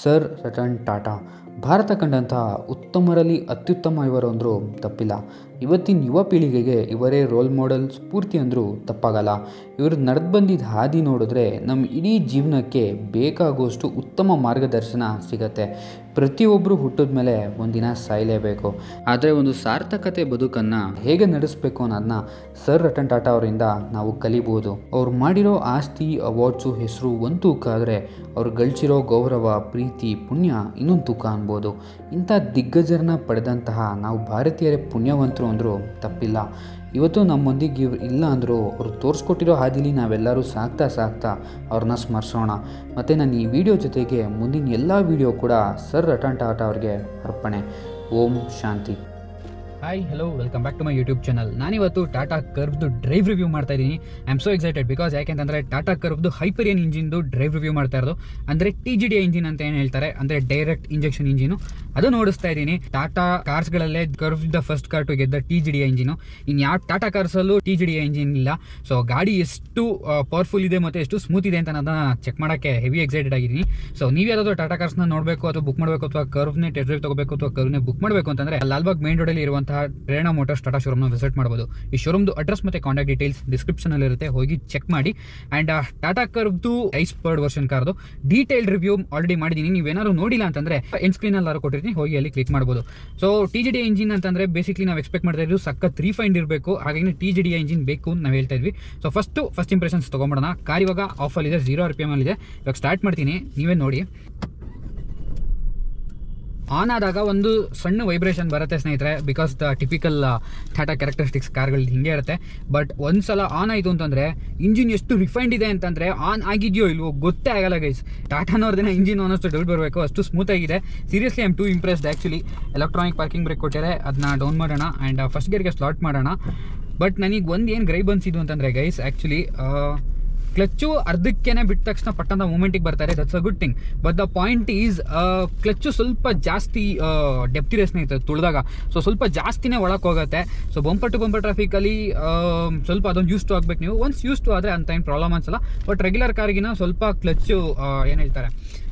sir Ratan Tata Bharat ಕಂಡಂತಹ ಉತ್ತಮರಲ್ಲಿ ಅತ್ಯುತ್ತಮ ಇವರು ಅಂದರೂ ತಪ್ಪಿಲ್ಲ ಇವತ್ತಿನ ಯುವ ಪೀಳಿಗೆಗೆ ಇವರೇ ರೋಲ್ ಮಾಡೆಲ್ ಸ್ಫೂರ್ತಿ ಅಂದರೂ ತಪ್ಪಾಗಲ್ಲ ಇವರು ನಡೆದು ಬಂದಿದ್ದ ಹಾದಿ ನೋಡಿದ್ರೆ ನಮ್ಮ ಇಡೀ ಜೀವನಕ್ಕೆ ಬೇಕಾಗುವಷ್ಟು ಉತ್ತಮ ಮಾರ್ಗದರ್ಶನ ಸಿಗತ್ತೆ ಪ್ರತಿಯೊಬ್ಬರು ಹುಟ್ಟಿದ ಮೇಲೆ ಒಂದಿನ ಸಾಯಲೇಬೇಕು ಆದರೆ ಒಂದು ಸಾರ್ಥಕತೆ ಬದುಕನ್ನು ಹೇಗೆ ನಡೆಸಬೇಕು ಅನ್ನೋದನ್ನ ಸರ್ ರತನ್ ಟಾಟಾ ಅವರಿಂದ ನಾವು ಕಲಿಬೋದು ಅವ್ರು ಮಾಡಿರೋ ಆಸ್ತಿ ಅವಾರ್ಡ್ಸು ಹೆಸರು ಒಂದು ತೂಕ ಆದರೆ ಅವ್ರು ಗಳಿಸಿರೋ ಗೌರವ ಪ್ರೀತಿ ಪುಣ್ಯ ಇನ್ನೊಂದು ತೂಕ ಅನ್ಬೋದು ಇಂಥ ದಿಗ್ಗಜರನ್ನ ಪಡೆದಂತಹ ನಾವು ಭಾರತೀಯರೇ ಪುಣ್ಯವಂತರು ಅಂದರೂ ತಪ್ಪಿಲ್ಲ ಇವತ್ತು ನಮ್ಮೊಂದಿಗೆ ಇವ್ ಇಲ್ಲ ಅಂದರೂ ಅವ್ರು ತೋರಿಸ್ಕೊಟ್ಟಿರೋ ಹಾದಿಲಿ ನಾವೆಲ್ಲರೂ ಸಾಕ್ತಾ ಸಾಕ್ತಾ ಅವ್ರನ್ನ ಸ್ಮರಿಸೋಣ ಮತ್ತು ನಾನು ಈ ವಿಡಿಯೋ ಜೊತೆಗೆ ಮುಂದಿನ ಎಲ್ಲ ವಿಡಿಯೋ ಕೂಡ ಸರ್ ರತನ್ ಟಾಟಾ ಅವ್ರಿಗೆ ಅರ್ಪಣೆ ಓಂ ಶಾಂತಿ hi hello welcome back to my YouTube channel ನಾನಿವತ್ತು ಟಾಟಾ ಕರ್ವ್ದು ಡ್ರೈವ್ ರಿವ್ಯೂ ಮಾಡ್ತಾ ಇದ್ದೀನಿ I am so excited because ಯಾಕೆಂತಂದರೆ ಟಾಟಾ ಕರ್ವ್ದು ಹೈಪರಿಯನ್ ಇಂಜಿನ್ದು ಡ್ರೈವ್ ರಿವ್ಯೂ ಮಾಡ್ತಾ ಇರೋದು ಅಂದರೆ ಟಿ ಜಿ ಡಿ ಇಂಜಿನ್ ಅಂತ ಏನು ಹೇಳ್ತಾರೆ ಅಂದರೆ ಡೈರೆಕ್ಟ್ ಇಂಜೆಕ್ಷನ್ ಇಂಜಿನು ಅದು ನೋಡಿಸ್ತಾ ಇದ್ದೀನಿ ಟಾಟಾ ಕಾರ್ಸ್ಗಳಲ್ಲೇ Curve the first car to ಗೆದ್ದ ಟಿ ಜಿ ಡಿ ಇಂಜಿನು ಇನ್ನು ಯಾವ ಟಾಟಾ ಕಾರ್ಸಲ್ಲೂ ಟಿ ಜಿ ಡಿ ಇಂಜಿನ್ ಇಲ್ಲ ಸೊ ಗಾಡಿ ಎಷ್ಟು ಪವರ್ಫುಲ್ ಇದೆ ಮತ್ತು ಎಷ್ಟು ಸ್ಮೂತ್ ಇದೆ ಅಂತ ನಾನು ಚೆಕ್ ಮಾಡೋಕ್ಕೆ ಹೆವಿ ಎಕ್ಸೈಟೆಡ್ ಆಗಿದ್ದೀನಿ ಸೊ ನೀವು ಯಾವ್ದಾದ್ರು ಟಾಟಾ ಕಾರ್ಸ್ನ ನೋಡಬೇಕು ಅಥವಾ ಬುಕ್ ಮಾಡಬೇಕು ಅಥವಾ ಕರ್ವ್ನೇ ಟೆಸ್ಟ್ ಡ್ರೈವ್ ತಗೋಬೇಕು ಅಥವಾ ಕರ್ವ್ನೇ ಬುಕ್ ಮಾಡಬೇಕು ಅಂತಂದ್ರೆ ಲಾಲ್ಬಾಗ್ ಮೇನ್ ರೋಡಲ್ಲಿ ಇರುವಂತಹ ಪ್ರೇರಣಾ ಮೋಟರ್ಸ್ ಟಾಟಾ ಶೋರೂಮ್ನ ವಿಸಿಟ್ ಮಾಡಬಹುದು ಈ ಶೋರೂಮ್ದು ಅಡ್ರೆಸ್ ಮತ್ತೆ ಕಾಂಟ್ಯಾಕ್ಟ್ ಡೀಟೇಲ್ಸ್ ಡಿಸ್ಕ್ರಿಪ್ಷನ್ ಅಲ್ಲಿ ಇರುತ್ತೆ ಹೋಗಿ ಚೆಕ್ ಮಾಡಿ ಅಂಡ್ ಟಾಟಾ ಕರ್ವ್ದು ಐಸ್ ಪರ್ಡ್ ವರ್ಷನ್ ಕಾರ್ದು ಡೀಟೇಲ್ ರಿವ್ಯೂ ಆಲ್ರೆಡಿ ಮಾಡಿದ್ದೀನಿ ನೀವೇನಾದ್ರು ನೋಡಿಲ್ಲ ಅಂತಂದ್ರೆ ಎಂಡ್ ಸ್ಕ್ರೀನ್ ಅಲ್ಲಿ ಕೊಟ್ಟಿರ್ತೀನಿ ಹೋಗಿ ಅಲ್ಲಿ ಕ್ಲಿಕ್ ಮಾಡಬಹುದು so T G D engine ಅಂತಂದ್ರೆ ಬೇಸಿಕ್ಲಿ ನಾವು ಎಕ್ಸ್ಪೆಕ್ಟ್ ಮಾಡ್ತಾ ಇದ್ದು ಸಖತ್ ರೀಫೈಂಡ್ ಇರಬೇಕು ಹಾಗಾಗಿ ಟಿ ಜಿ ಡಿ ಇಂಜಿನ್ ಬೇಕು ಅಂತ ನಾವು ಹೇಳ್ತಾ ಇದ್ವಿ ಸೊ ಫಸ್ಟ್ ಫಸ್ಟ್ ಇಂಪ್ರೆಷನ್ಸ್ ತಗೊಂಬಿಡೋಣ ಕಾರ್ ಇವಾಗ ಆಫ್ ಅಲ್ಲಿ ಇದೆ ಜೀರೋ ಆರ್ ಪಿ ಎಮ್ ಅಲ್ಲಿ ಇದೆ ಇವಾಗ ಸ್ಟಾರ್ಟ್ ಮಾಡ್ತೀನಿ ನೀವೇ ನೋಡಿ ಆನ್ ಆದಾಗ ಒಂದು ಸಣ್ಣ ವೈಬ್ರೇಷನ್ ಬರುತ್ತೆ ಸ್ನೇಹಿತರೆ because the typical Tata characteristics ಕಾರ್ಗಳು ಹಿಂಗೆ ಇರುತ್ತೆ ಬಟ್ ಒಂದ್ಸಲ ಆನ್ ಆಯಿತು ಅಂತಂದರೆ ಇಂಜಿನ್ ಎಷ್ಟು ರಿಫೈಂಡ್ ಇದೆ ಅಂತಂದರೆ ಆನ್ ಆಗಿದೆಯೋ ಇಲ್ವೋ ಗೊತ್ತೇ ಆಗಲ್ಲ ಗೈಸ್ ಟಾಟಾನವ್ರದಿನ ಇಂಜಿನ್ ಅನ್ನೋಷ್ಟು ಡೌಟ್ ಬರಬೇಕು ಅಷ್ಟು ಸ್ಮೂತ್ ಆಗಿದೆ seriously I'm too impressed actually electronic parking brake ಕೊಟ್ಟಿದ್ದಾರೆ ಅದನ್ನ ಡೌನ್ ಮಾಡೋಣ ಆ್ಯಂಡ್ ಫಸ್ಟ್ ಗೇರ್ಗೆ ಸ್ಲಾಟ್ ಮಾಡೋಣ ಬಟ್ ನನಗೆ ಒಂದು ಏನು ಗ್ರೈ ಬನ್ಸಿದ್ದು ಅಂತಂದರೆ ಗೈಸ್ ಆ್ಯಕ್ಚುಲಿ ಕ್ಲಚ್ಚು ಅರ್ಧಕ್ಕೇನೆ ಬಿಟ್ಟ ತಕ್ಷಣ ಪಟ್ಟಂತ ಮೂಮೆಂಟಿಗೆ ಬರ್ತಾರೆ that's a good thing but the point is clutch ಸ್ವಲ್ಪ ಜಾಸ್ತಿ ಡೆಪ್ತ್ ಇದೆ ಸ್ನೇಹಿತರೆ ತುಳಿದಾಗ ಸೊ ಸ್ವಲ್ಪ ಜಾಸ್ತಿನೇ ಒಳಗೆ ಹೋಗುತ್ತೆ ಸೊ ಬಂಪರ್ ಟು ಬಂಪರ್ ಟ್ರಾಫಿಕಲ್ಲಿ ಸ್ವಲ್ಪ ಅದೊಂದು ಯೂಸ್ ಟು ಆಗ್ಬೇಕು ನೀವು ಒನ್ಸ್ ಯೂಸ್ ಟು ಆದರೆ ಅಂತ ಏನು ಪ್ರಾಬ್ಲಮ್ ಅನ್ಸಲ್ಲ ಬಟ್ ರೆಗ್ಯುಲರ್ ಕಾರ್ಗಿನ ಸ್ವಲ್ಪ ಕ್ಲಚ್ಚು ಏನು ಹೇಳ್ತಾರೆ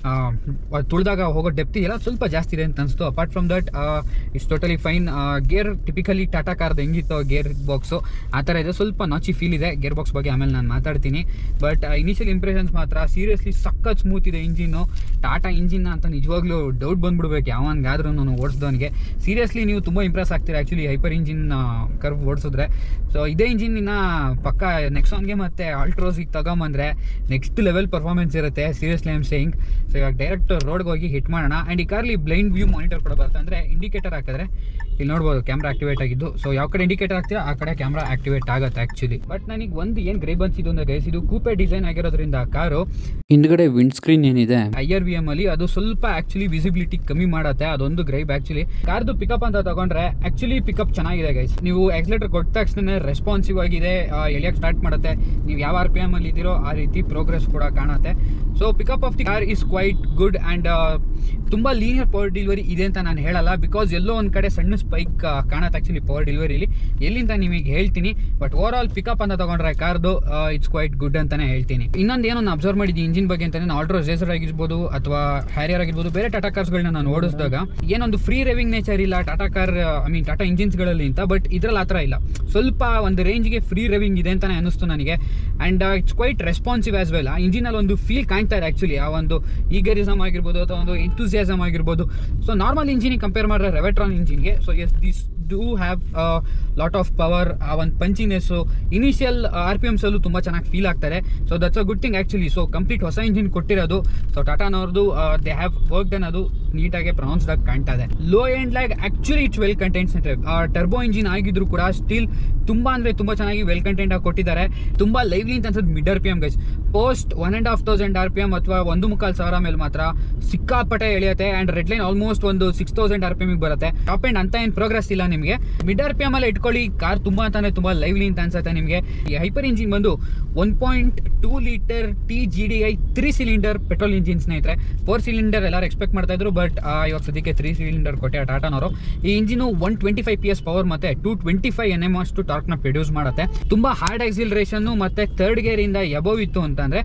ತುಳಿದಾಗ ಹೋಗೋ ಡೆಪ್ತ್ ಇದೆಯಲ್ಲ ಸ್ವಲ್ಪ ಜಾಸ್ತಿ ಇದೆ ಅಂತ ಅನಿಸ್ತು apart from that it's totally fine gear typically Tata ಕಾರ್ದು ಹೆಂಗಿತ್ತು ಗೇರ್ ಬಾಕ್ಸು ಆ ಥರ ಇದೆ ಸ್ವಲ್ಪ ನಾಚಿ ಫೀಲ್ ಇದೆ ಗೇರ್ ಬಾಕ್ಸ್ ಬಗ್ಗೆ ಆಮೇಲೆ ನಾನು ಮಾತಾಡ್ತೀನಿ ಬಟ್ ಇನಿಷಿಯಲ್ ಇಂಪ್ರೆಷನ್ಸ್ ಮಾತ್ರ ಸೀರಿಯಸ್ಲಿ ಸಖತ್ ಸ್ಮೂತ್ ಇದೆ ಇಂಜಿನ್ನು ಟಾಟಾ ಇಂಜಿನ್ ಅಂತ ನಿಜವಾಗ್ಲೂ ಡೌಟ್ ಬಂದ್ಬಿಡ್ಬೇಕು ಯಾವನ್ಗಾದ್ರೂ ನಾನು ಓಡಿಸ್ದವನಿಗೆ ಸೀರಿಯಸ್ಲಿ ನೀವು ತುಂಬ ಇಂಪ್ರೆಸ್ ಆಗ್ತೀರಾ ಆ್ಯಕ್ಚುಲಿ ಹೈಪರ್ ಇಂಜಿನ್ ಕರ್ವ್ ಓಡಿಸಿದ್ರೆ ಸೊ ಇದೇ ಇಂಜಿನ್ನ ಪಕ್ಕ ನೆಕ್ಸಾನ್ಗೆ ಮತ್ತು ಆಲ್ಟ್ರೋಸಿಗೆ ತಗೊಂಬಂದ್ರೆ ನೆಕ್ಸ್ಟ್ ಲೆವೆಲ್ ಪರ್ಫಾರ್ಮೆನ್ಸ್ ಇರುತ್ತೆ ಸೀರಿಯಸ್ಲಿ ಐಮ್ ಸೇಯಿಂಗ್ ಸೊ ಇವಾಗ ಡೈರೆಕ್ಟ್ ರೋಡ್ಗೆ ಹೋಗಿ ಹಿಟ್ ಮಾಡೋಣ ಆ್ಯಂಡ್ ಈ ಕಾರ್ಲಿ ಬ್ಲೈಂಡ್ ವ್ಯೂ ಮಾನಿಟರ್ ಕೂಡ ಬರುತ್ತೆ ಅಂದರೆ ಇಂಡಿಕೇಟರ್ ಹಾಕಿದ್ರೆ ಇಲ್ಲಿ ನೋಡ್ಬೋದು ಕ್ಯಾಮ್ರಾ ಆಕ್ಟಿವೇಟ್ ಆಗಿದ್ದು ಸೊ ಯಾವ ಕಡೆ ಇಂಡಿಕೇಟರ್ ಹಾಕ್ತೀರಾ ಆ ಕಡೆ ಕ್ಯಾಮ್ರಾ ಆಕ್ಟಿವೇಟ್ ಆಗುತ್ತೆ ಆ್ಯಕ್ಚುಲಿ ಬಟ್ ನನಗೆ ಒಂದು ಏನು ಗ್ರೇ ಬನ್ಸಿದ್ದು ಅಂದರೆ ಗೈಸ್ ಇದು ಕೂಪೆ ಡಿಸೈನ್ ಆಗಿರೋದ್ರಿಂದ ಕಾರು ಹಿಂದ್ಗಡೆ ವಿಂಡ್ ಸ್ಕ್ರೀನ್ ಏನಿದೆ ಐ ಆರ್ ವಿ ಎಮ್ ಅಲ್ಲಿ ಅದು ಸ್ವಲ್ಪ ಆಕ್ಚುಲಿ ವಿಸಿಬಿಲಿಟಿ ಕಮ್ಮಿ ಮಾಡುತ್ತೆ ಅದೊಂದು ಗ್ರೈಬ್ ಆಕ್ಚುಲಿ ಕಾರ್ದು ಪಿಕಪ್ ಅಂತ ತಗೊಂಡ್ರೆ ಆಕ್ಚುಲಿ ಪಿಕಪ್ ಚೆನ್ನಾಗಿದೆ ಗೈಸ್ ನೀವು ಆಕ್ಸಿಲೇಟರ್ ಕೊಟ್ಟ ತಕ್ಷಣ ರೆಸ್ಪಾನ್ಸಿವ್ ಆಗಿದೆ ಎಳಿಯಕ್ಕೆ ಸ್ಟಾರ್ಟ್ ಮಾಡುತ್ತೆ ನೀವು ಯಾವ ಆರ್ ಪಿ ಎಮ್ ಅಲ್ಲಿ ಇದ್ದೀರೋ ಆ ರೀತಿ ಪ್ರೋಗ್ರೆಸ್ ಕೂಡ ಕಾಣುತ್ತೆ so pickup of the car is quite good and ತುಂಬ ಲೀನಿಯರ್ ಪವರ್ ಡೆಲಿವರಿ ಇದೆ ಅಂತ ನಾನು ಹೇಳಲ್ಲ ಬಿಕಾಸ್ ಎಲ್ಲೋ ಒಂದು ಕಡೆ ಸಣ್ಣ ಸ್ಪೈಕ್ ಕಾಣುತ್ತೆ ಆಕ್ಚುಲಿ ಪವರ್ ಡೆಲಿವರಿಲಿ ಎಲ್ಲಿಂದ ನಿಮಗೆ ಹೇಳ್ತೀನಿ ಬಟ್ ಓವರ್ ಆಲ್ ಪಿಕಪ್ ಅಂತ ತಗೊಂಡ್ರೆ ಕಾರ್ದು ಇಟ್ಸ್ ಕ್ವೈಟ್ ಗುಡ್ ಅಂತಾನೆ ಹೇಳ್ತೀನಿ ಇನ್ನೊಂದು ಏನೋ ನಾನು ಅಬ್ಸರ್ವ್ ಮಾಡಿದ್ದೀನಿ ಇಂಜಿನ್ ಬಗ್ಗೆ ಅಂತಾನೆ ನಾನು ಆಲ್ಟ್ರೋ ರೇಸರ್ ಆಗಿರ್ಬೋದು ಅಥವಾ ಹ್ಯಾರಿಯರ್ ಆಗಿರ್ಬೋದು ಬೇರೆ ಟಾಟಾ ಕಾರ್ಸ್ಗಳನ್ನ ನಾನು ಓಡಿಸಿದಾಗ ಏನೊಂದು ಫ್ರೀ ರೇವಿಂಗ್ ನೇಚರ್ ಇಲ್ಲ Tata car I mean Tata ಇಂಜಿನ್ಸ್ಗಳಲ್ಲಿ ಅಂತ ಬಟ್ ಇದ್ರಲ್ಲಿ ಆ ಥರ ಇಲ್ಲ ಸ್ವಲ್ಪ ಒಂದು ರೇಂಜ್ಗೆ ಫ್ರೀ ರೇವಿಂಗ್ ಇದೆ ಅಂತಾನೆ ಅನಿಸ್ತು ನನಗೆ and it's quite responsive as well ಆ ಇಂಜಿನಲ್ಲಿ ಒಂದು ಫೀಲ್ ಕಾಣ್ತಾ ಇದೆ ಆ್ಯಕ್ಚುಲಿ ಆ ಒಂದು ಈಗರಿಸಮ್ ಆಗಿರ್ಬೋದು ಅಥವಾ ಒಂದು ಎಂತೂಸಿಯಾಸಮ್ ಆಗಿರ್ಬೋದು ಸೊ ನಾರ್ಮಲ್ ಇಂಜಿನಿಗೆ ಕಂಪೇರ್ ಮಾಡಿದ್ರೆ ರೆವೆಟ್ರಾನ್ ಇಂಜಿನ್ಗೆ so yes this do have lot of power ಆ ಒಂದು ಪಂಚಿನೆಸ್ಸು ಇನಿಷಿಯಲ್ ಆರ್ ಪಿ ಎಮ್ಸ್ ಅಲ್ಲೂ ತುಂಬ ಚೆನ್ನಾಗಿ ಫೀಲ್ ಆಗ್ತಾರೆ so that's a good thing actually so complete ಹೊಸ ಇಂಜಿನ್ ಕೊಟ್ಟಿರೋದು ಸೊ ಟಾಟಾನವ್ರದ್ದು ದೇ ಹ್ಯಾವ್ ವರ್ಕ್ ಡನ್ ಅದು ನೀಟಾಗಿ ಪ್ರೊನೌನ್ಸ್ಡ್ ಆಗಿ ಕಾಣ್ತಾ ಇದೆ low end lag actually it's well contents ಅಂತ ಟರ್ಬೋ ಇಂಜಿನ್ ಆಗಿದ್ರು ಕೂಡ ಸ್ಟಿಲ್ ತುಂಬ ಅಂದರೆ ತುಂಬ ಚೆನ್ನಾಗಿ ವೆಲ್ ಕಂಟೆಂಟ್ ಆಗಿ ಕೊಟ್ಟಿದ್ದಾರೆ ತುಂಬ ಲೈವ್ಲಿ ಅಂತ ಅನ್ಸುತ್ತೆ mid R P M guys post one and half thousand R P M ಅಥವಾ ಒಂದು ಮುಕ್ಕಾಲು ಸಾವಿರ ಮೇಲೆ ಮಾತ್ರ ಸಿಕ್ಕಾಪಟ್ಟೆ ಎಳೆಯುತ್ತೆ ಆ್ಯಂಡ್ ರೆಡ್ ಲೈನ್ ಆಲ್ಮೋಸ್ಟ್ ಒಂದು ಸಿಕ್ಸ್ ತೌಸಂಡ್ ಆರ್ ಪಿ ಎಮ್ಗೆ ಬರುತ್ತೆ ಟಾಪ್ ಎಂಡ್ ಅಂತ ಏನು ಪ್ರೋಗ್ರೆಸ್ ಇಲ್ಲ ನಿಮಗೆ ಮಿಡ್ ಆರ್ ಪಿ ಎಮ್ ಅಲ್ಲಿ ಇಟ್ಕೊಳ್ಳಿ ಕಾರ್ ತುಂಬ ಅಂತಂದ್ರೆ ತುಂಬ ಲೈವ್ಲಿ ಅಂತ ಅನ್ಸುತ್ತೆ ನಿಮಗೆ ಈ ಹೈಪರ್ ಇಂಜಿನ್ ಬಂದು one point two litre T G D I three cylinder petrol engine ಸ್ನೇಹಿತರೆ ಫೋರ್ ಸಿಲಿಂಡರ್ ಎಲ್ಲರೂ ಎಕ್ಸ್ಪೆಕ್ಟ್ ಮಾಡ್ತಾ ಇದ್ರು ಬಟ್ ಇವಾಗ ಸದ್ಯಕ್ಕೆ ತ್ರೀ ಸಿಲಿಂಡರ್ ಕೊಟ್ಟೆ ಟಾಟಾನವರು ಈ engine one twenty five P S power ಮತ್ತೆ two twenty five N M ಅಷ್ಟು ಟಾರ್ಕ್ನ ಪ್ರೊಡ್ಯೂಸ್ ಮಾಡುತ್ತೆ ತುಂಬಾ ಹಾರ್ಡ್ ಎಕ್ಸಿಲರೇಷನ್ ಮತ್ತೆ ಥರ್ಡ್ ಗೇರ್ ಇಂದ ಎಬೋವ್ ಇತ್ತು ಅಂತಂದ್ರೆ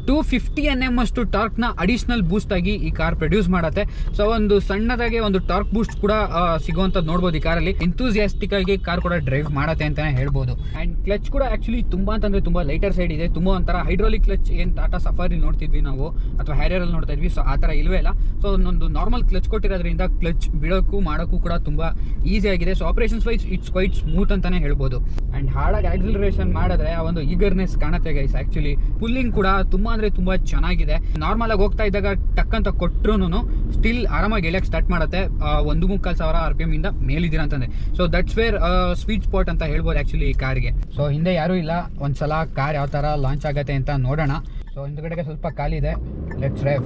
ಟೂ ಫಿಫ್ಟಿ ಎನ್ ಎಮ್ ಅಷ್ಟು ಟಾರ್ಕ್ನ ಅಡಿಷನಲ್ ಬೂಸ್ಟ್ ಆಗಿ ಈ ಕಾರ್ ಪ್ರೊಡ್ಯೂಸ್ ಮಾಡುತ್ತೆ ಸೊ ಒಂದು ಸಣ್ಣದಾಗಿ ಒಂದು ಟಾರ್ಕ್ ಬೂಸ್ಟ್ ಕೂಡ ಆ, ಸಿಗುವಂಥದ್ದು ನೋಡ್ಬೋದು ಈ ಕಾರಲ್ಲಿ ಎಂತೂಸಿಯಾಸ್ಟಿಕ್ ಆಗಿ ಕಾರ್ ಕೂಡ ಡ್ರೈವ್ ಮಾಡುತ್ತೆ ಅಂತಾನೆ ಹೇಳ್ಬೋದು ಅಂಡ್ ಕ್ಲಚ್ ಕೂಡ ಆಕ್ಚುಲಿ ತುಂಬಾ ಅಂತಂದ್ರೆ ತುಂಬಾ ಲೈಟರ್ ಸೈಡ್ ಇದೆ ತುಂಬಾ ಒಂಥರ ಹೈಡ್ರಾಲಿಕ್ ಕ್ಲಚ್ ಏನ್ ಟಾಟಾ ಸಫಾರಿ ನೋಡ್ತಿದ್ವಿ ನಾವು ಅಥವಾ ಹ್ಯಾರಿಯರ್ ಅಲ್ಲಿ ನೋಡ್ತಾ ಇದ್ವಿ ಸೊ ಆ ಥರ ಇಲ್ವೇ ಇಲ್ಲ ಸೊ ಒಂದೊಂದು ನಾರ್ಮಲ್ ಕ್ಲಚ್ ಕೊಟ್ಟಿರೋದ್ರಿಂದ ಕ್ಲಚ್ ಬಿಡೋಕ್ಕೂ ಮಾಡೋಕ್ಕೂ ಕೂಡ ತುಂಬಾ ಈಸಿ ಆಗಿದೆ so operations wise it's quite smooth ಅಂತಾನೆ ಹೇಳ್ಬೋದು ಅಂಡ್ ಹಾರ್ಡಾಗಿ ಆಕ್ಸಿಲರೇಷನ್ ಮಾಡಿದ್ರೆ ಆ ಒಂದು ಈಗರ್ನೆಸ್ ಕಾಣುತ್ತೆ ಗೈಸ್ ಆಕ್ಚುಲಿ ಪುಲ್ಲಿಂಗ್ ಕೂಡ ತುಂಬಾ ಅಂದ್ರೆ ತುಂಬಾ ಚೆನ್ನಾಗಿದೆ ನಾರ್ಮಲ್ ಆಗಿ ಹೋಗ್ತಾ ಇದ್ದಾಗ ಟಕ್ ಅಂತ ಕೊಟ್ರು ಸ್ಟಿಲ್ ಆರಾಮಾಗಿ ಎಳಿಯಕ್ಕೆ ಸ್ಟಾರ್ಟ್ ಮಾಡುತ್ತೆ ಆ, ಒಂದು ಮುಕ್ಕಾಲು ಸಾವಿರ ಆರ್ ಪಿ ಎಮ್ ಇಂದ ಮೇಲಿದ್ದೀರಾ ಅಂತಂದ್ರೆ so that's where sweet spot ಅಂತ ಹೇಳ್ಬೋದು ಆಕ್ಚುಲಿ ಈ ಕಾರ್ಗೆ ಸೊ ಹಿಂದೆ ಯಾರೂ ಇಲ್ಲ ಒಂದ್ಸಲ ಕಾರ್ ಯಾವ ತರ ಲಾಂಚ್ ಆಗತ್ತೆ ಅಂತ ನೋಡೋಣ ಸೊ ಹಿಂದ್ಗಡೆಗೆ ಸ್ವಲ್ಪ ಖಾಲಿ ಇದೆ ಲೆಟ್ಸ್ ರೇಫ್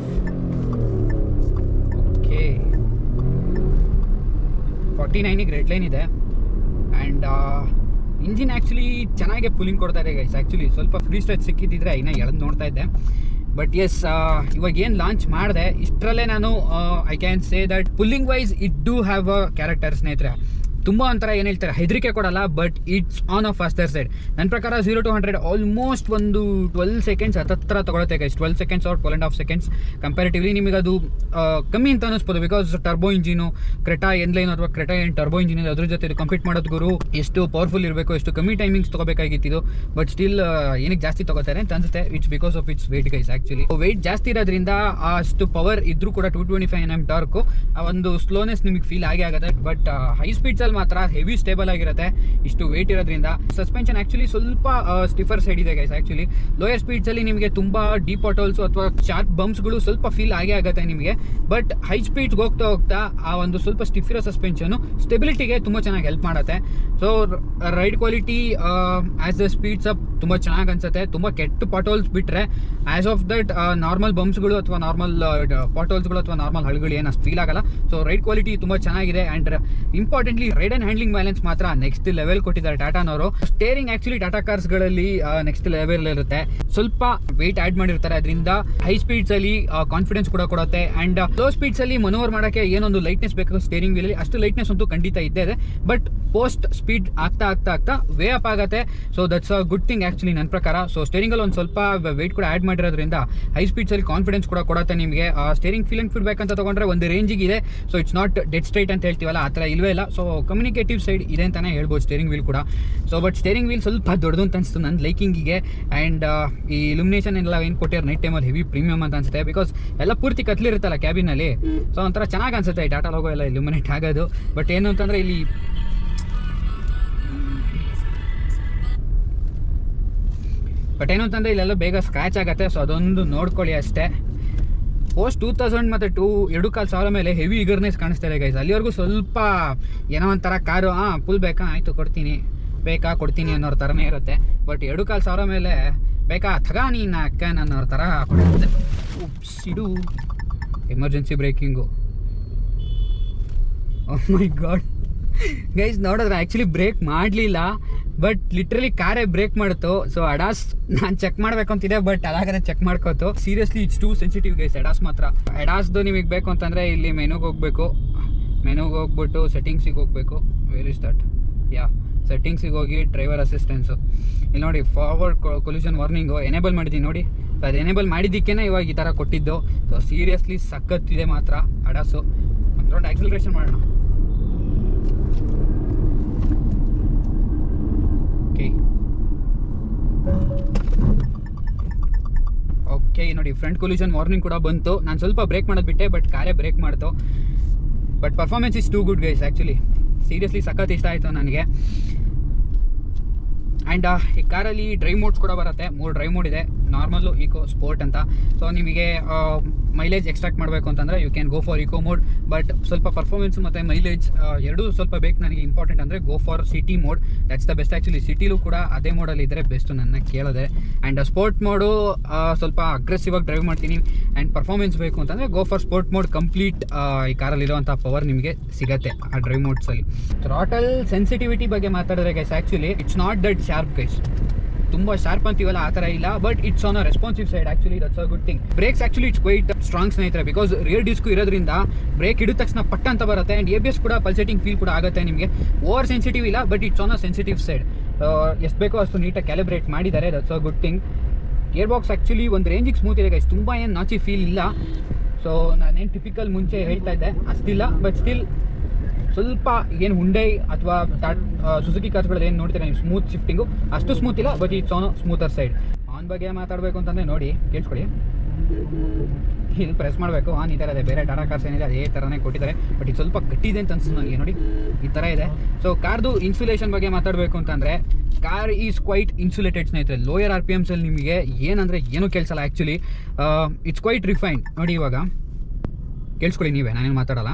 ಓಕೆ ಫಾರ್ಟಿ ನೈನಿಗೆ ರೆಡ್ ಲೈನ್ ಇದೆ ಆ್ಯಂಡ್ ಇಂಜಿನ್ ಆ್ಯಕ್ಚುಲಿ ಚೆನ್ನಾಗೆ ಪುಲಿಂಗ್ ಕೊಡ್ತಾ ಇದೆ ಗೈಸ್ ಆ್ಯಕ್ಚುಲಿ ಸ್ವಲ್ಪ ಫ್ರೀ ಸ್ಟ್ರೆಚ್ ಸಿಕ್ಕಿದ್ದಿದ್ರೆ ಇನ್ನೂ ಎಳೆದು ನೋಡ್ತಾ ಇದ್ದೆ ಬಟ್ ಎಸ್ ಇವಾಗ ಏನು ಲಾಂಚ್ ಮಾಡಿದೆ ಇಷ್ಟರಲ್ಲೇ ನಾನು I can say that pulling wise it do have a character ಸ್ನೇಹಿತರೆ ತುಂಬ ಒಂಥರ ಏನು ಹೇಳ್ತಾರೆ ಹೆದರಿಕೆ ಕೊಡಲ್ಲ but it's on a faster side ನನ್ನ ಪ್ರಕಾರ ಜೀರೋ ಟು ಹಂಡ್ರೆಡ್ ಆಲ್ಮೋಸ್ಟ್ ಒಂದು ಟ್ವೆಲ್ ಸೆಕೆಂಡ್ಸ್ ಹತ್ತತ್ರ ತಗೊಳುತ್ತೆ guys twelve seconds or twelve and half seconds comparatively ನಿಮಗೆ ಅದು ಆ, ಕಮ್ಮಿ ಅಂತ ಅನಿಸ್ಬೋದು because turbo engine Creta N line ಅಥವಾ ಕ್ರೆಟಾ ಏನು ಟರ್ಬೋ ಇಂಜಿನ್ ಇದೆ ಅದ್ರ ಜೊತೆ ಕಂಪೀಟ್ ಮಾಡೋದು ಗುರು ಎಷ್ಟು ಪವರ್ಫುಲ್ ಇರಬೇಕು ಎಷ್ಟು ಕಮ್ಮಿ ಟೈಮಿಂಗ್ಸ್ ತಗೋಬೇಕಾಗಿತ್ತು ಇದು ಬಟ್ ಸ್ಟಿಲ್ ಏನಕ್ಕೆ ಜಾಸ್ತಿ ತಗೋತಾರೆ ಅಂತ ಅನ್ಸುತ್ತೆ it's because of it's weight guys actually weight ಜಾಸ್ತಿ ಇರೋದ್ರಿಂದ ಆ ಅಷ್ಟು ಪವರ್ ಇದ್ರೂ ಕೂಡ two twenty five N M torque ಆ ಒಂದು ಸ್ಲೋನೆಸ್ ನಿಮಗೆ ಫೀಲ್ ಆಗೇ ಆಗುತ್ತೆ ಬಟ್ ಹೈ ಸ್ಪೀಡ್ಸಲ್ಲಿ ಮಾತ್ರ ಹೆವಿ ಸ್ಟೇಬಲ್ ಆಗಿರುತ್ತೆ ಇಷ್ಟು ವೇಟ್ ಇರೋದ್ರಿಂದ ಸಸ್ಪೆನ್ಷನ್ ಆಕ್ಚುಲಿ ಸ್ವಲ್ಪ ಸ್ಟಿಫರ್ ಸೈಡ್ ಇದೆ ಗೈಸ್ ಆಕ್ಚುಲಿ ಲೋಯರ್ ಸ್ಪೀಡ್ಸಲ್ಲಿ ನಿಮಗೆ ತುಂಬಾ ಡೀಪ್ ಆಟೋಲ್ಸ್ ಅಥವಾ ಶಾರ್ಪ್ ಬಂಪ್ಸ್ಗಳು ಸ್ವಲ್ಪ ಫೀಲ್ ಆಗೇ ಆಗುತ್ತೆ ನಿಮಗೆ ಬಟ್ ಹೈ ಸ್ಪೀಡ್ಸ್ ಹೋಗ್ತಾ ಹೋಗ್ತಾ ಆ ಒಂದು ಸ್ವಲ್ಪ ಸ್ಟಿಫ್ ಇರೋ ಸಸ್ಪೆನ್ಷನ್ ಸ್ಟೆಬಿಲಿಟಿಗೆ ತುಂಬ ಚೆನ್ನಾಗಿ ಹೆಲ್ಪ್ ಮಾಡುತ್ತೆ so ride quality as the speeds up ತುಂಬ ಚೆನ್ನಾಗಿ ಅನ್ಸುತ್ತೆ ತುಂಬ ಕೆಟ್ಟ ಪಾಟೋಲ್ಸ್ ಬಿಟ್ರೆ ಆಸ್ ಆಫ್ ದಟ್ ನಾರ್ಮಲ್ ಬಂಪ್ಸ್ಗಳು ಅಥವಾ ನಾರ್ಮಲ್ ಪಾಟೋಲ್ಸ್ಗಳು ಅಥವಾ ನಾರ್ಮಲ್ ಹಳ್ಗಳು ಏನು ಅಷ್ಟು ಫೀಲ್ ಆಗಲ್ಲ ಸೊ ರೈಡ್ ಕ್ವಾಲಿಟಿ ತುಂಬ ಚೆನ್ನಾಗಿದೆ and importantly ride and handling balance ಮಾತ್ರ ನೆಕ್ಸ್ಟ್ ಲೆವೆಲ್ ಕೊಟ್ಟಿದ್ದಾರೆ ಟಾಟಾನವರು ಸ್ಟೇರಿಂಗ್ ಆಕ್ಚುಲಿ ಟಾಟಾ ಕಾರ್ಸ್ಗಳಲ್ಲಿ ನೆಕ್ಸ್ಟ್ ಲೆವೆಲ್ ಇರುತ್ತೆ ಸ್ವಲ್ಪ ವೆಯ್ಟ್ ಆಡ್ ಮಾಡಿರ್ತಾರೆ ಅದರಿಂದ ಹೈ ಸ್ಪೀಡ್ಸ್ ಅಲ್ಲಿ ಕಾನ್ಫಿಡೆನ್ಸ್ ಕೂಡ ಕೊಡುತ್ತೆ ಅಂಡ್ ಲೋ ಸ್ಪೀಡ್ಸ್ ಅಲ್ಲಿ ಮನೋವರ್ ಮಾಡಕ್ಕೆ ಏನೊಂದು ಲೈಟ್ನೆಸ್ ಬೇಕು ಸ್ಟೇರಿಂಗ್ ವೀಲ್ ಅಷ್ಟು ಲೈಟ್ನೆಸ್ ಅಂತೂ ಖಂಡಿತ ಇದ್ದೇ ಇದೆ ಬಟ್ ಪೋಸ್ಟ್ ಸ್ಪೀಡ್ ಆಗ್ತಾ ಆಗ್ತಾ ಆಗ್ತಾ ವೇ ಅಪ್ ಆಗುತ್ತೆ so that's a good thing actually ನನ್ನ ಪ್ರಕಾರ ಸೊ ಸ್ಟೇರಿಂಗ್ ಅಲ್ಲಿ ಒಂದು ಸ್ವಲ್ಪ ವೆಯ್ಟ್ ಕೂಡ ಆಡ್ ಮಾಡಿರೋದ್ರಿಂದ ಹೈ ಸ್ಪೀಡ್ಸ್ ಅಲ್ಲಿ ಕಾನ್ಫಿಡೆನ್ಸ್ ಕೂಡ ಕೊಡುತ್ತೆ ನಿಮಗೆ ಸ್ಟೇರಿಂಗ್ ಫೀಲ್ ಅಂಡ್ ಫೀಡ್ಬ್ಯಾಕ್ ಅಂತ ತಗೊಂಡ್ರೆ ಒಂದು ರೇಂಜಿಗೆ ಇದೆ so it's not dead straight ಅಂತ ಹೇಳ್ತೀವಲ್ಲ ಆ ಥರ ಇಲ್ವೇ ಇಲ್ಲ ಸೊ ಕಮ್ಯುನಿಕೇಟಿವ್ ಸೈಡ್ ಇದೆ ಅಂತಾನೆ ಹೇಳ್ಬೋದು ಸ್ಟೇರಿಂಗ್ ವೀಲ್ ಕೂಡ ಸೊ ಬಟ್ ಸ್ಟೇರಿಂಗ್ ವೀಲ್ ಸ್ವಲ್ಪ ದೊಡ್ಡದು ಅಂತ ಅನಿಸ್ತು ನನ್ನ ಲೈಕಿಂಗಿಗೆ ಆ್ಯಂಡ್ ಈ ಇಲ್ಯುಮಿನೇಷನ್ ಎಲ್ಲ ಏನು ಕೊಟ್ಟಿರೋ ನೈಟ್ ಟೈಮಲ್ಲಿ ಹೆವಿ ಪ್ರೀಮಿಯಮ್ ಅಂತ ಅನ್ಸುತ್ತೆ ಬಿಕಾಸ್ ಎಲ್ಲ ಪೂರ್ತಿ ಕತ್ಲಿರುತ್ತಲ್ಲ ಕ್ಯಾಬಿನಲ್ಲಿ ಸೊ ಒಂಥರ ಚೆನ್ನಾಗಿ ಅನ್ಸುತ್ತೆ ಈ ಟಾಟಾ ಲೋಗೋ ಎಲ್ಲ ಇಲ್ಯುಮಿನೇಟ್ ಆಗೋದು ಬಟ್ ಏನು ಅಂತಂದರೆ ಇಲ್ಲಿ ಬಟ್ ಏನು ಅಂತಂದರೆ ಇಲ್ಲೆಲ್ಲ ಬೇಗ ಸ್ಕ್ರ್ಯಾಚ್ ಆಗುತ್ತೆ ಸೊ ಅದೊಂದು ನೋಡ್ಕೊಳ್ಳಿ ಅಷ್ಟೇ ಪೋಸ್ಟ್ ಟೂ ತೌಸಂಡ್ ಮತ್ತು ಟೂ ಎರಡು ಕಾಲು ಸಾವಿರ ಮೇಲೆ ಹೆವಿ ಇಗರ್ನೆಸ್ ಕಾಣಿಸ್ತಾ ಇದೆ ಗೈಸ್ ಅಲ್ಲಿವರೆಗೂ ಸ್ವಲ್ಪ ಏನೋ ಒಂಥರ ಕಾರು ಹಾಂ ಫುಲ್ ಬೇಕಾ ಆಯಿತು ಕೊಡ್ತೀನಿ ಬೇಕಾ ಕೊಡ್ತೀನಿ ಅನ್ನೋರ ಥರನೇ ಇರುತ್ತೆ ಬಟ್ ಎರಡು ಕಾಲು ಸಾವಿರ ಮೇಲೆ ಬೇಕಾ ಥಗ ನೀನು ಅಕ್ಕ ಅನ್ನೋರ ಥರ ಕೊಡುತ್ತೆ ಉಪ್ಸ್ ಇದು emergency braking my god guys ನೋಡಿದ್ರೆ ಆ್ಯಕ್ಚುಲಿ ಬ್ರೇಕ್ ಮಾಡಲಿಲ್ಲ ಬಟ್ ಲಿಟ್ರಲಿ ಕಾರೇ ಬ್ರೇಕ್ ಮಾಡ್ತು ಸೊ ಅಡಾಸ್ ನಾನು ಚೆಕ್ ಮಾಡ್ಬೇಕು ಅಂತಿದೆ ಬಟ್ ಅದಾಗದೆ ಚೆಕ್ ಮಾಡ್ಕೋತು seriously it's too sensitive guys ADAS ಮಾತ್ರ ಅಡಾಸ್ದು ನಿಮಗೆ ಬೇಕು ಅಂತಂದರೆ ಇಲ್ಲಿ ಮೆನುಗೆ ಹೋಗಬೇಕು ಮೆನುಗೆ ಹೋಗ್ಬಿಟ್ಟು ಸೆಟ್ಟಿಂಗ್ಸಿಗೆ ಹೋಗಬೇಕು ವೇರ್ ಇಸ್ ದಟ್ ಯಾ ಸೆಟ್ಟಿಂಗ್ಸಿಗೆ ಹೋಗಿ ಡ್ರೈವರ್ ಅಸಿಸ್ಟೆನ್ಸು ಇಲ್ಲಿ ನೋಡಿ ಫಾರ್ವರ್ಡ್ ಕೊಲ್ಯೂಷನ್ ವಾರ್ನಿಂಗು ಎನೇಬಲ್ ಮಾಡಿದ್ದೀನಿ ನೋಡಿ ಸೊ ಅದು ಎನೇಬಲ್ ಮಾಡಿದ್ದಕ್ಕೇ ಇವಾಗ ಈ ಥರ ಕೊಟ್ಟಿದ್ದು ಸೊ ಸೀರಿಯಸ್ಲಿ ಸಖತ್ತಿದೆ ಮಾತ್ರ ಅಡಾಸು ಒಂದು ರೌಂಡ್ ಆಕ್ಸಿಲರೇಷನ್ ಮಾಡೋಣ ಓಕೆ ಓಕೆ ನೋಡಿ ಫ್ರಂಟ್ ಕೊಲ್ಯೂಷನ್ ವಾರ್ನಿಂಗ್ ಕೂಡ ಬಂತು ನಾನು ಸ್ವಲ್ಪ ಬ್ರೇಕ್ ಮಾಡೋದು ಬಿಟ್ಟೆ ಬಟ್ ಕಾರೇ ಬ್ರೇಕ್ ಮಾಡ್ತು but performance is too good guys actually seriously ಸಖತ್ ಇಷ್ಟ ಆಯಿತು ನನಗೆ ಆ್ಯಂಡ್ ಈ ಕಾರಲ್ಲಿ ಡ್ರೈವ್ ಮೋಡ್ಸ್ ಕೂಡ ಬರುತ್ತೆ ಮೂರು ಡ್ರೈವ್ ಮೋಡ್ ಇದೆ ನಾರ್ಮಲ್ಲು ಈಕೋ ಸ್ಪೋರ್ಟ್ ಅಂತ ಸೊ ನಿಮಗೆ ಮೈಲೇಜ್ ಎಕ್ಸ್ಟ್ರಾಕ್ಟ್ ಮಾಡಬೇಕು ಅಂತಂದರೆ you can go for eco mode but ಸ್ವಲ್ಪ ಪರ್ಫಾರ್ಮೆನ್ಸ್ ಮತ್ತು ಮೈಲೇಜ್ ಎರಡೂ ಸ್ವಲ್ಪ ಬೇಕು ನನಗೆ ಇಂಪಾರ್ಟೆಂಟ್ ಅಂದರೆ go for city mode that's the best actually ಸಿಟಿಲೂ ಕೂಡ ಅದೇ ಮೋಡಲ್ಲಿ ಇದ್ದರೆ ಬೆಸ್ಟ್ ನನ್ನ ಕೇಳಿದೆ ಆ್ಯಂಡ್ ಸ್ಪೋರ್ಟ್ ಮೋಡು ಸ್ವಲ್ಪ ಅಗ್ರೆಸಿವ್ ಆಗಿ ಡ್ರೈವ್ ಮಾಡ್ತೀನಿ ಆ್ಯಂಡ್ ಪರ್ಫಾರ್ಮೆನ್ಸ್ ಬೇಕು ಅಂತಂದರೆ go for sport mode complete ಈ ಕಾರಲ್ಲಿರುವಂಥ ಪವರ್ ನಿಮಗೆ ಸಿಗತ್ತೆ ಆ ಡ್ರೈವ್ ಮೋಡ್ಸಲ್ಲಿ ಥ್ರಾಟಲ್ ಸೆನ್ಸಿಟಿವಿಟಿ ಬಗ್ಗೆ ಮಾತಾಡಿದ್ರೆ guys actually it's not that sharp guys ತುಂಬ ಶಾರ್ಪ್ ಅಂತೀವಲ್ಲ ಆ ಥರ ಇಲ್ಲ but it's on a responsive side actually that's a good thing brakes actually it's quite strong ಸ್ನೇಹಿತರೆ ಬಿಕಾಸ್ ರಿಯರ್ ಡಿಸ್ಕು ಇರೋದ್ರಿಂದ ಬ್ರೇಕ್ ಹಿಡಿದ ತಕ್ಷಣ ಪಟ್ ಅಂತ ಬರುತ್ತೆ ಆ್ಯಂಡ್ ಎ ಬಿ ಎಸ್ ಕೂಡ ಪಲ್ಸೇಟಿಂಗ್ ಫೀಲ್ ಕೂಡ ಆಗುತ್ತೆ ನಿಮಗೆ ಓವರ್ ಸೆನ್ಸಿಟಿವ್ ಇಲ್ಲ but it's on a sensitive side ಎಷ್ಟು ಬೇಕೋ ಅಷ್ಟು ನೀಟಾಗಿ ಕ್ಯಾಲಿಬ್ರೇಟ್ ಮಾಡಿದ್ದಾರೆ that's a good thing gear box actually ಒಂದು ರೇಂಜಿಗೆ ಸ್ಮೂತ್ ಇದೆ ಗೈಸ್ ತುಂಬ ಏನು ನಾಚಿ ಫೀಲ್ ಇಲ್ಲ ಸೊ ನಾನೇನು ಟಿಪಿಕಲ್ ಮುಂಚೆ ಹೇಳ್ತಾ ಇದ್ದೆ ಅಷ್ಟಿಲ್ಲ ಬಟ್ ಸ್ಟಿಲ್ ಸ್ವಲ್ಪ ಏನು ಹುಂಡೈ ಅಥವಾ ಸುಜುಕಿ ಕಾರ್ಸ್ಗಳು ಏನು ನೋಡ್ತೀರಾ ನೀವು ಸ್ಮೂತ್ ಶಿಫ್ಟಿಂಗು ಅಷ್ಟು ಸ್ಮೂತ್ ಇಲ್ಲ but it's on smoother side on ಬಗ್ಗೆ ಮಾತಾಡಬೇಕು ಅಂತಂದರೆ ನೋಡಿ ಕೇಳಿಸ್ಕೊಳ್ಳಿ ಇಲ್ಲಿ ಪ್ರೆಸ್ ಮಾಡಬೇಕು ಆನ್ ಈ ಥರ ಇದೆ ಬೇರೆ ಟಾಟಾ ಕಾರ್ಸ್ ಏನಿದೆ ಅದೇ ಥರನೇ ಕೊಟ್ಟಿದ್ದಾರೆ ಬಟ್ ಇದು ಸ್ವಲ್ಪ ಗಟ್ಟಿದೆ ಅಂತ ಅನ್ಸುತ್ತೆ ನನಗೆ ನೋಡಿ ಈ ಥರ ಇದೆ ಸೊ ಕಾರ್ದು ಇನ್ಸುಲೇಷನ್ ಬಗ್ಗೆ ಮಾತಾಡಬೇಕು ಅಂತಂದರೆ ಕಾರ್ ಈಸ್ ಕ್ವೈಟ್ ಇನ್ಸುಲೇಟೆಡ್ ಸ್ನೇಹಿತರೆ ಲೋಯರ್ ಆರ್ ಪಿ ಎಮ್ಸಲ್ಲಿ ನಿಮಗೆ ಏನಂದರೆ ಏನೂ ಕೇಳಿಸಲ್ಲ ಆ್ಯಕ್ಚುಲಿ ಇಟ್ಸ್ ಕ್ವೈಟ್ ರಿಫೈನ್ಡ್ ನೋಡಿ ಇವಾಗ ಕೇಳಿಸ್ಕೊಳ್ಳಿ ನೀವೇ ನಾನೇನು ಮಾತಾಡಲ್ಲ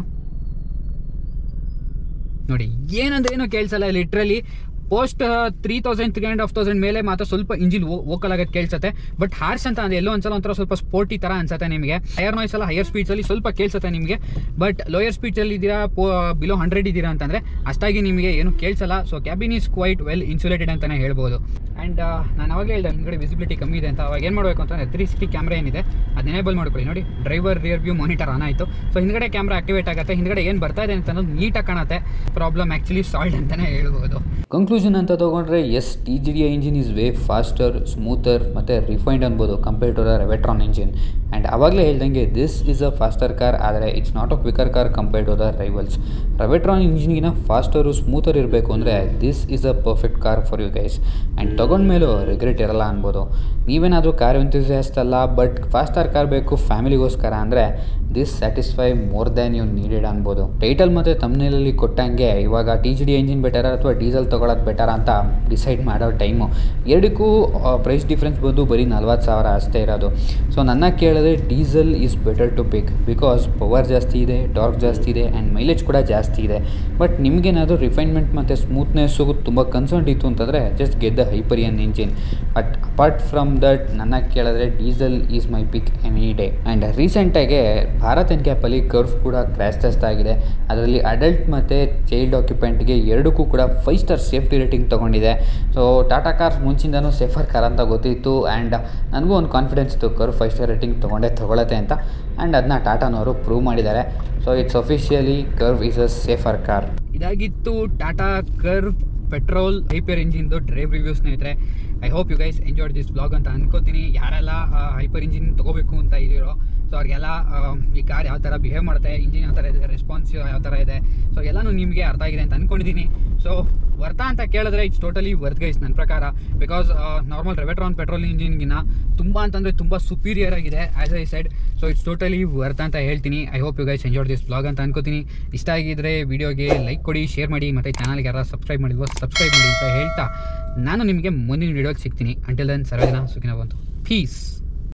ನೋಡಿ ಏನಂದ್ರೆ ಏನೋ ಕೇಳಿಸಲ್ಲ literally post three thousand three and half thousand ಮೇಲೆ ಮಾತ್ರ ಸ್ವಲ್ಪ ಇಂಜಿನ್ ವೋಕಲ್ ಆಗೋದು ಕೇಳಿಸುತ್ತೆ ಬಟ್ ಹಾರ್ಸ್ ಅಂತ ಅಂದ್ರೆ ಎಲ್ಲೋ ಒಂದ್ಸಲ ಒಂಥರ ಸ್ವಲ್ಪ ಸ್ಪೋರ್ಟಿ ಥರ ಅನ್ಸುತ್ತೆ ನಿಮಗೆ ಹೈಯರ್ ನಾಯ್ಸ್ ಎಲ್ಲ ಹೈಯರ್ ಸ್ಪೀಡ್ಸಲ್ಲಿ ಸ್ವಲ್ಪ ಕೇಳಿಸುತ್ತೆ ನಿಮಗೆ ಬಟ್ ಲೋಯರ್ ಸ್ಪೀಡ್ಸಲ್ಲಿ ಇದ್ದೀರಾ ಪೋ ಬಿಲೋ ಹಂಡ್ರೆಡ್ ಇದ್ದೀರಾ ಅಂತಂದರೆ ಅಷ್ಟಾಗಿ ನಿಮಗೆ ಏನು ಕೇಳಿಸಲ್ಲ so cabin is quite well insulated ಅಂತಲೇ ಹೇಳ್ಬೋದು ಆ್ಯಂಡ್ ನಾನು ಅವಾಗಲೇ ಹೇಳಿದೆ ಹಿಂದ್ಗಡೆ ವಿಸಿಬಿಲಿಟಿ ಕಮ್ಮಿ ಇದೆ ಅಂತ ಅವಾಗ ಏನು ಮಾಡಬೇಕು ಅಂತಂದರೆ ತ್ರೀ ಸಿಕ್ಸ್ಟಿ ಕ್ಯಾಮ್ರಾ ಏನಿದೆ ಅದನ್ನ ಎನೇಬಲ್ ಮಾಡ್ಕೊಳ್ಳಿ ನೋಡಿ driver rear view monitor on ಆಯಿತು ಸೊ ಹಿಂದ್ಗಡೆ ಕ್ಯಾಮ್ರಾ ಆಕ್ಟಿವೇಟ್ ಆಗುತ್ತೆ ಹಿಂದ್ಗಡೆ ಏನು ಬರ್ತಾ ಇದೆ ಅಂತ ಅನ್ನೋದು ನೀಟಾಗಿ ಕಾಣುತ್ತೆ ಪ್ರಾಬ್ಲಮ್ ಆ್ಯಕ್ಚುಲಿ ಸಾಲ್ಡ್ ಅಂತಲೇ ಹೇಳ್ಬೋದು ಕನ್ಕ್ಲೂಷನ್ ಅಂತ ತೊಗೊಂಡ್ರೆ S T G D engine is way faster smoother ಮತ್ತು ರಿಫೈನ್ಡ್ ಅನ್ಬೋದು compare to the Revotron engine and ಆವಾಗಲೇ ಹೇಳ್ದಂಗೆ this is a faster car ಆದರೆ it's not a quicker car compare to the rivals Revotron ಇಂಜಿನ್ಗಿನ faster smoother ಇರಬೇಕು ಅಂದರೆ this is a perfect car for you guys and ತೊಗೊಂಡ್ಮೇಲೂ regret ಇರಲ್ಲ ಅನ್ಬೋದು ನೀವೇನಾದರೂ ಕಾರ್ ಎಂಥೂಸಿಯಾಸ್ಟ್ ಅಲ್ಲ ಬಟ್ ಫಾಸ್ಟರ್ ಕಾರ್ ಬೇಕು ಫ್ಯಾಮಿಲಿಗೋಸ್ಕರ ಅಂದರೆ this satisfy more than you needed ಅನ್ಬೋದು ಟೈಟಲ್ ಮತ್ತು ತಮ್ನೇಲಲ್ಲಿ ಕೊಟ್ಟಂಗೆ ಇವಾಗ T G D engine better ಅಥವಾ ಡೀಸೆಲ್ ತೊಗೊಳೋದು ಬೆಟರ್ ಅಂತ ಡಿಸೈಡ್ ಮಾಡೋ ಟೈಮು ಎರಡಕ್ಕೂ ಪ್ರೈಸ್ ಡಿಫ್ರೆನ್ಸ್ ಬಂದು ಬರೀ ನಲ್ವತ್ತು ಸಾವಿರ ಅಷ್ಟೇ ಇರೋದು ಸೊ ನನ್ನ ಕೇಳಿದ್ರೆ diesel is better to pick because power ಜಾಸ್ತಿ ಇದೆ ಟಾರ್ಕ್ ಜಾಸ್ತಿ ಇದೆ ಆ್ಯಂಡ್ ಮೈಲೇಜ್ ಕೂಡ ಜಾಸ್ತಿ ಇದೆ ಬಟ್ ನಿಮಗೇನಾದರೂ ರಿಫೈನ್ಮೆಂಟ್ ಮತ್ತು ಸ್ಮೂತ್ನೆಸ್ಸು ತುಂಬ ಕನ್ಸರ್ನ್ ಇತ್ತು ಅಂತಂದರೆ ಜಸ್ಟ್ ಗೆದ್ದ Hyperion engine but apart from that ನನ್ನ ಕೇಳಿದ್ರೆ diesel is my pick any day and ರೀಸೆಂಟಾಗೆ ಭಾರತ್ ಎನ್ ಕ್ಯಾಪಲ್ಲಿ ಕರ್ವ್ ಕೂಡ ಕ್ರ್ಯಾಶ್ ಟೆಸ್ಟ್ ಆಗಿದೆ ಅದರಲ್ಲಿ ಅಡಲ್ಟ್ ಮತ್ತು ಚೈಲ್ಡ್ ಆಕ್ಯುಪೆಂಟ್ಗೆ ಎರಡಕ್ಕೂ ಕೂಡ ಫೈವ್ ಸ್ಟಾರ್ ಸೇಫ್ಟಿ ರೇಟಿಂಗ್ ತೊಗೊಂಡಿದೆ ಸೊ ಟಾಟಾ ಕಾರ್ಸ್ ಮುಂಚಿಂದನೂ ಸೇಫರ್ ಕಾರ್ ಅಂತ ಗೊತ್ತಿತ್ತು ಆ್ಯಂಡ್ ನನಗೂ ಒಂದು ಕಾನ್ಫಿಡೆನ್ಸ್ ಇತ್ತು ಕರ್ವ್ ಫೈವ್ ಸ್ಟಾರ್ ರೇಟಿಂಗ್ ತೊಗೊಂಡೇ ತೊಗೊಳತ್ತೆ ಅಂತ ಆ್ಯಂಡ್ ಅದನ್ನ ಟಾಟಾನವರು ಪ್ರೂವ್ ಮಾಡಿದ್ದಾರೆ so it's officially Curvv is a safer car ಇದಾಗಿತ್ತು ಟಾಟಾ ಕರ್ವ್ ಪೆಟ್ರೋಲ್ ಹೈಪರ್ ಇಂಜಿನ್ದು ಡ್ರೈವ್ ರಿವ್ಯೂ ಸ್ನೇಹಿತರೆ I hope you guys enjoyed this blog ಅಂತ ಅನ್ಕೋತೀನಿ ಯಾರೆಲ್ಲ ಹೈಪರ್ ಇಂಜಿನ್ ತೊಗೋಬೇಕು ಅಂತ ಇದ್ದೀರೋ ಸೊ ಅವ್ರಿಗೆಲ್ಲ ಆ, ಈ ಕಾರ್ ಯಾವ ಥರ ಬಿಹೇವ್ ಮಾಡುತ್ತೆ ಇಂಜಿನ್ ಯಾವ ಥರ ಇದೆ ರೆಸ್ಪಾನ್ಸಿವ್ ಯಾವ ಥರ ಇದೆ ಸೊ ಎಲ್ಲನೂ ನಿಮಗೆ ಅರ್ಥ ಆಗಿದೆ ಅಂತ ಅಂದ್ಕೊಂಡಿದ್ದೀನಿ ಸೊ ವರ್ತಾ ಅಂತ ಕೇಳಿದ್ರೆ ಇಟ್ಸ್ ಟೋಟಲಿ ವರ್ತ್ ಗೈಸ್ ನನ್ನ ಪ್ರಕಾರ ಬಿಕಾಸ್ ನಾರ್ಮಲ್ ರೆವೆಟ್ರಾನ್ ಪೆಟ್ರೋಲ್ ಇಂಜಿನ್ಗಿನ ತುಂಬ ಅಂತಂದರೆ ತುಂಬ ಸುಪೀರಿಯರ್ ಆಗಿದೆ as I said so it's totally worth ಅಂತ ಹೇಳ್ತೀನಿ I hope you guys enjoyed this blog ಅಂತ ಅನ್ಕೋತೀನಿ ಇಷ್ಟ ಆಗಿದ್ರೆ ವಿಡಿಯೋಗೆ ಲೈಕ್ ಕೊಡಿ ಶೇರ್ ಮಾಡಿ ಮತ್ತು ಚಾನಲ್ಗೆ ಯಾರು ಸಬ್ಸ್ಕ್ರೈಬ್ ಮಾಡಿಲ್ವೋ ಸಬ್ಸ್ಕ್ರೈಬ್ ಮಾಡಿ ಅಂತ ಹೇಳ್ತಾ ನಾನು ನಿಮಗೆ ಮುಂದಿನ ವಿಡಿಯೋಗೆ ಸಿಗ್ತೀನಿ ಅಂಟಿಲ್ ದೆನ್ ಸರ್ವದಿನ ಸುಖಿನ ಬಂತು ಪೀಸ್